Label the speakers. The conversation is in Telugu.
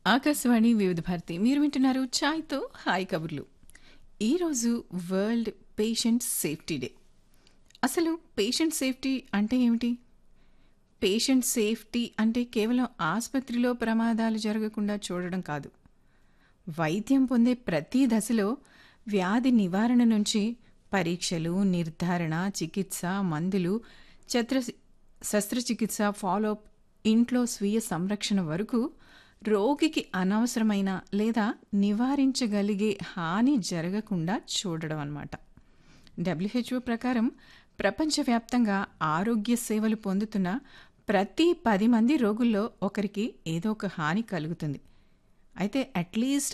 Speaker 1: ఆకాశవాణి వివిధ భారతి మీరు వింటున్నారు ఛాయ్తో హాయ్ కబుర్లు ఈరోజు వరల్డ్ పేషెంట్ సేఫ్టీ డే అసలు పేషెంట్ సేఫ్టీ అంటే ఏమిటి పేషెంట్ సేఫ్టీ అంటే కేవలం ఆసుపత్రిలో ప్రమాదాలు జరగకుండా చూడడం కాదు వైద్యం పొందే ప్రతి దశలో వ్యాధి నివారణ నుంచి పరీక్షలు నిర్ధారణ చికిత్స మందులు చత్ర శస్త్రచికిత్స ఫాలోఅప్ ఇంట్లో స్వీయ సంరక్షణ వరకు రోగికి అనవసరమైన లేదా నివారించగలిగే హాని జరగకుండా చూడడం అన్నమాట డబ్ల్యూహెచ్ఓ ప్రకారం ప్రపంచవ్యాప్తంగా ఆరోగ్య సేవలు పొందుతున్న ప్రతి పది మంది రోగుల్లో ఒకరికి ఏదో ఒక హాని కలుగుతుంది అయితే అట్లీస్ట్